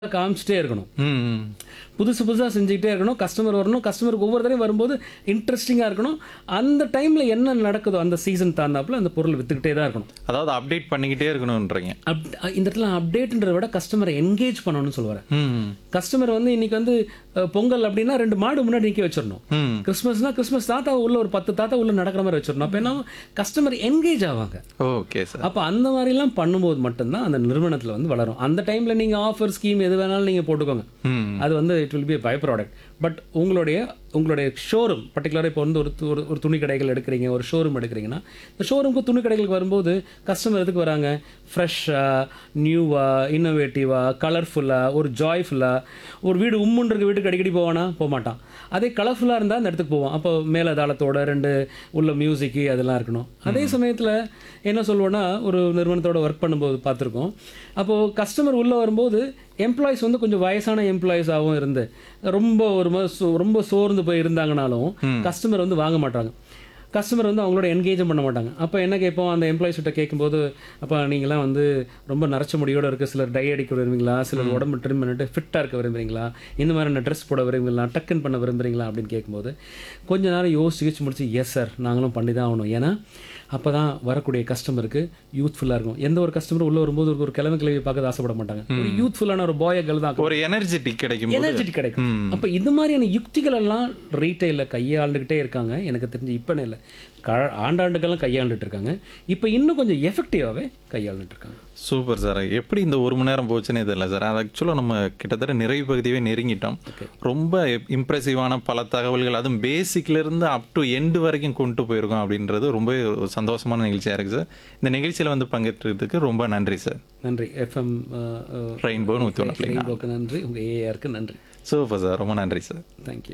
காமிச்சிட்டே இருக்கணும் ம் ம். புதுசு புதுசாக செஞ்சுக்கிட்டே இருக்கணும் கஸ்டமர் வரணும் கஸ்டமருக்கு ஒவ்வொரு தடவையும் வரும்போது இன்ட்ரெஸ்டிங்காக இருக்கணும் அந்த டைமில் என்ன நடக்குதோ அந்த சீசன் தாண்டாப்புல அந்த பொருள் விற்றுக்கிட்டே தான் இருக்கணும் அதாவது அப்டேட் பண்ணிக்கிட்டே இருக்கணும்ன்றீங்க அப் இந்த இடத்துல அப்டேட்ன்றதை விட கஸ்டமரை என்கேஜ் பண்ணணும்னு சொல்லுவார் ம் கஸ்டமர் வந்து இன்னைக்கு வந்து அஹ், பொங்கல் அப்படின்னா ரெண்டு மாடு முன்னாடி நிற்க வச்சிடணும் ம் கிறிஸ்மஸ்னா கிறிஸ்மஸ் தாத்தா உள்ள ஒரு பத்து தாத்தா உள்ள நடக்கிற மாதிரி வச்சிடணும் அப்போ என்ன கஸ்டமர் என்கேஜ் ஆவாங்க ஓகே சார் அப்போ அந்த மாதிரிலாம் பண்ணும்போது மட்டும்தான் அந்த நிறுவனத்தில் வந்து வளரும் அந்த டைமில் நீங்கள் ஆஃபர் ஸ்கீம் எது வேணாலும் நீங்கள் போட்டுக்கோங்க ம் அது வந்து it will be by product but உங்களுடைய உங்களுடைய ஷோரூம் பர்டிகுலராக இப்போ வந்து ஒரு து- ஒரு ஒரு துணி கடைகள் எடுக்கிறீங்க ஒரு ஷோரூம் எடுக்கிறீங்கன்னா இந்த ஷோரூமுக்கு துணி கடைகளுக்கு வரும்போது கஸ்டமர் எதுக்கு வராங்க ஃப்ரெஷ்ஷாக நியூவாக இன்னோவேட்டிவாக கலர்ஃபுல்லாக ஒரு ஜாய்ஃபுல்லாக ஒரு வீடு உம்முன்னு இருக்க வீட்டுக்கு அடிக்கடி போவானா போக மாட்டான் அதே கலர்ஃபுல்லாக இருந்தால் அந்த இடத்துக்கு போவோம் அப்போ மேலே தாளத்தோட ரெண்டு உள்ள மியூசிக்கு அதெல்லாம் இருக்கணும் அதே சமயத்தில் என்ன சொல்லுவோன்னா ஒரு நிறுவனத்தோட ஒர்க் பண்ணும்போது பார்த்துருக்கோம் அப்போது கஸ்டமர் உள்ளே வரும்போது எம்ப்ளாயிஸ் வந்து கொஞ்சம் வயசான எம்ப்ளாயிஸாகவும் இருந்து ரொம்ப ஒரு மாதிரி சோ- ரொம்ப சோர்ந்து போய் இருந்தாங்கனாலும் கஸ்டமர் வந்து வாங்க மாட்டாங்க கஸ்டமர் வந்து அவங்களோட என்கேஜும் பண்ண மாட்டாங்க அப்போ என்ன கேட்போம் அந்த எம்ப்ளாயிஸ் கிட்ட கேட்கும்போது அப்போ நீங்களாம் வந்து ரொம்ப நரைச்ச முடியோட இருக்க சிலர் டை அடிக்க விரும்புறீங்களா சிலர் உடம்பு ட்ரிம் பண்ணிட்டு ஃபிட்டாக இருக்க விரும்புறீங்களா இந்த மாதிரி ட்ரெஸ் போட விரும்புறீங்களா டக்குன்னு பண்ண விரும்புறீங்களா அப்படின்னு கேட்கும்போது கொஞ்ச நேரம் யோசிச்சு யோசிச்சு முடிச்சு எஸ் சார் நாங்களும் பண்ணி தான் ஆகணும் ஏன்னா அப்போ தான் வரக்கூடிய கஸ்டமருக்கு யூத்ஃபுல்லாக இருக்கும் எந்த ஒரு கஸ்டமர் உள்ள வரும்போது ஒரு- ஒரு கிழமை கிழவி பார்க்க ஆசைப்பட மாட்டாங்க ஒரு யூத்ஃபுல்லான ஒரு பாய கேள் தான் ஒரு எனர்ஜெட்டிக் கிடைக்கும் போது எனர்ஜெட்டிக் கிடைக்கும் அப்போ இது மாதிரியான யுக்திகள் எல்லாம் ரீட்டைலில் கையாண்டுக்கிட்டே இருக்காங்க எனக்கு தெரிஞ்சு இப்போன்னு இல்லை க ஆண்டாண்டுக்கெல்லாம் கையாண்டுட்டு இருக்காங்க இப்போ இன்னும் கொஞ்சம் எஃபெக்டிவாகவே கையாண்டுட்டு இருக்காங்க சூப்பர் சார் எப்படி இந்த ஒரு மணி நேரம் போச்சுன்னே தெரியல சார் அது ஆக்சுவலாக நம்ம கிட்டத்தட்ட நிறைவு பகுதியவே நெருங்கிட்டோம் ரொம்ப இம்ப்ரெசிவான பல தகவல்கள் அதுவும் பேசிக்ல இருந்து அப் டு எண்டு வரைக்கும் கொண்டு போயிருக்கோம் அப்படின்றது ரொம்ப ஒரு சந்தோஷமான நிகழ்ச்சியாக இருக்குது சார் இந்த நிகழ்ச்சியில் வந்து பங்கேற்றதுக்கு ரொம்ப நன்றி சார் நன்றி எஃப்எம் ரெயின்போ நூற்றி ஒன்று ரெயின்போக்கு நன்றி உங்கள் ஏஆருக்கு நன்றி சூப்பர் சார் ரொம்ப நன்றி சார் தேங்க்யூ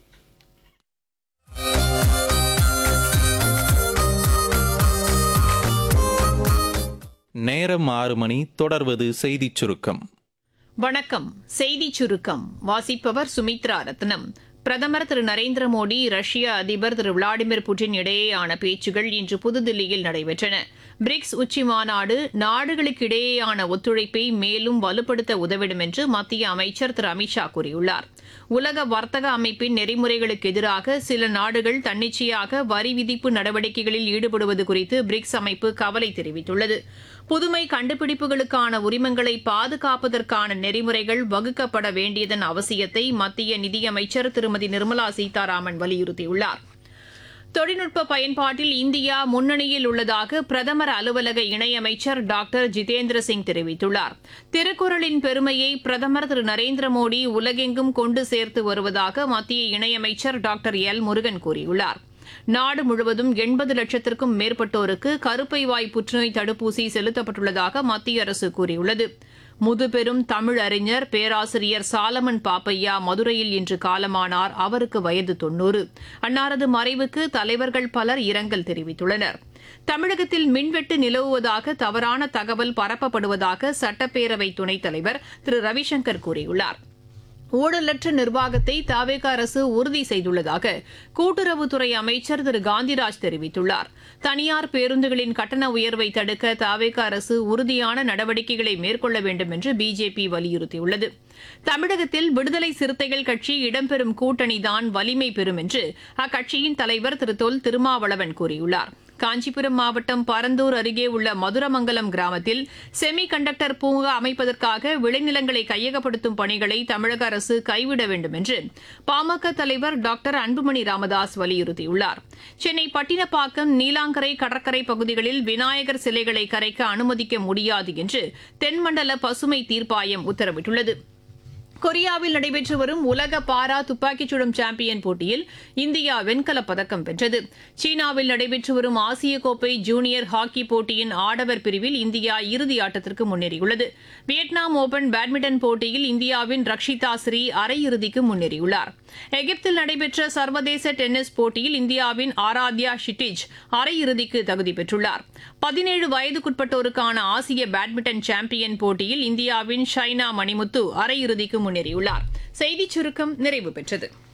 நேரம் ஆறு மணி தொடர்வது செய்திச் சுருக்கம் வணக்கம் செய்தி சுருக்கம் வாசிப்பவர் சுமித்ரா ரத்னம் பிரதமர் திரு நரேந்திர மோடி ரஷ்ய அதிபர் திரு விளாடிமிர் புட்டின் இடையேயான பேச்சுகள் இன்று புதுதில்லியில் நடைபெற்றன பிரிக்ஸ் உச்சி மாநாடு நாடுகளுக்கிடையேயான ஒத்துழைப்பை மேலும் வலுப்படுத்த உதவிடும் என்று மத்திய அமைச்சர் திரு அமித்ஷா கூறியுள்ளார் உலக வர்த்தக அமைப்பின் நெறிமுறைகளுக்கு எதிராக சில நாடுகள் தன்னிச்சையாக வரி விதிப்பு நடவடிக்கைகளில் ஈடுபடுவது குறித்து பிரிக்ஸ் அமைப்பு கவலை தெரிவித்துள்ளது புதுமை கண்டுபிடிப்புகளுக்கான உரிமங்களை பாதுகாப்பதற்கான நெறிமுறைகள் வகுக்கப்பட வேண்டியதன் அவசியத்தை மத்திய நிதியமைச்சர் திருமதி நிர்மலா சீதாராமன் வலியுறுத்தியுள்ளார் தொழில்நுட்ப பயன்பாட்டில் இந்தியா முன்னணியில் உள்ளதாக பிரதமர் அலுவலக இணையமைச்சர் டாக்டர் ஜிதேந்திர சிங் தெரிவித்துள்ளார் திருக்குறளின் பெருமையை பிரதமர் திரு நரேந்திர மோடி உலகெங்கும் கொண்டு சேர்த்து வருவதாக மத்திய இணையமைச்சர் டாக்டர் எல் முருகன் கூறியுள்ளார் நாடு முழுவதும் எண்பது லட்சத்திற்கும் மேற்பட்டோருக்கு கருப்பை வாய் புற்றுநோய் தடுப்பூசி செலுத்தப்பட்டுள்ளதாக மத்திய அரசு கூறியுள்ளது முதுபெரும் தமிழ் அறிஞர் பேராசிரியர் சாலமன் பாப்பையா மதுரையில் இன்று காலமானார் அவருக்கு வயது தொன்னூறு அன்னாரது மறைவுக்கு தலைவர்கள் பலர் இரங்கல் தெரிவித்துள்ளனர் தமிழகத்தில் மின்வெட்டு நிலவுவதாக தவறான தகவல் பரப்பப்படுவதாக சட்டப்பேரவை துணைத் தலைவர் திரு ரவிசங்கர் கூறியுள்ளார் ஊழலற்ற நிர்வாகத்தை தாவேக அரசு உறுதி செய்துள்ளதாக கூட்டுறவுத்துறை அமைச்சர் திரு காந்திராஜ் தெரிவித்துள்ளார் தனியார் பேருந்துகளின் கட்டண உயர்வை தடுக்க தாவேக அரசு உறுதியான நடவடிக்கைகளை மேற்கொள்ள வேண்டும் என்று பிஜேபி வலியுறுத்தியுள்ளது தமிழகத்தில் விடுதலை சிறுத்தைகள் கட்சி இடம்பெறும் கூட்டணிதான் வலிமை பெறும் என்று அக்கட்சியின் தலைவர் திரு தொல் திருமாவளவன் கூறியுள்ளார் காஞ்சிபுரம் மாவட்டம் பரந்தூர் அருகே உள்ள மதுரமங்கலம் கிராமத்தில் செமி கண்டக்டர் பூங்கா அமைப்பதற்காக விளைநிலங்களை கையகப்படுத்தும் பணிகளை தமிழக அரசு கைவிட வேண்டும் என்று பாமக தலைவர் டாக்டர் அன்புமணி ராமதாஸ் வலியுறுத்தியுள்ளார் சென்னை பட்டினப்பாக்கம் நீலாங்கரை கடற்கரை பகுதிகளில் விநாயகர் சிலைகளை கரைக்க அனுமதிக்க முடியாது என்று தென்மண்டல பசுமை தீர்ப்பாயம் உத்தரவிட்டுள்ளது கொரியாவில் நடைபெற்று வரும் உலக பாரா துப்பாக்கிச் சுடும் சாம்பியன் போட்டியில் இந்தியா வெண்கலப் பதக்கம் வென்றது சீனாவில் நடைபெற்று வரும் ஆசிய கோப்பை ஜூனியர் ஹாக்கி போட்டியின் ஆடவர் பிரிவில் இந்தியா இறுதி ஆட்டத்திற்கு முன்னேறியுள்ளது வியட்நாம் ஓபன் பேட்மிண்டன் போட்டியில் இந்தியாவின் ரக்ஷிதா ஸ்ரீ அரையிறுதிக்கு முன்னேறியுள்ளார் எகிப்தில் நடைபெற்ற சர்வதேச டென்னிஸ் போட்டியில் இந்தியாவின் ஆராத்யா ஷிட்டிஜ் அரையிறுதிக்கு தகுதி பெற்றுள்ளார் பதினேழு வயதுக்குட்பட்டோருக்கான ஆசிய பேட்மிண்டன் சாம்பியன் போட்டியில் இந்தியாவின் ஷைனா மணிமுத்து அரையிறுதிக்கு முன்னேறியுள்ளார் செய்திச் சுருக்கம் நிறைவு பெற்றது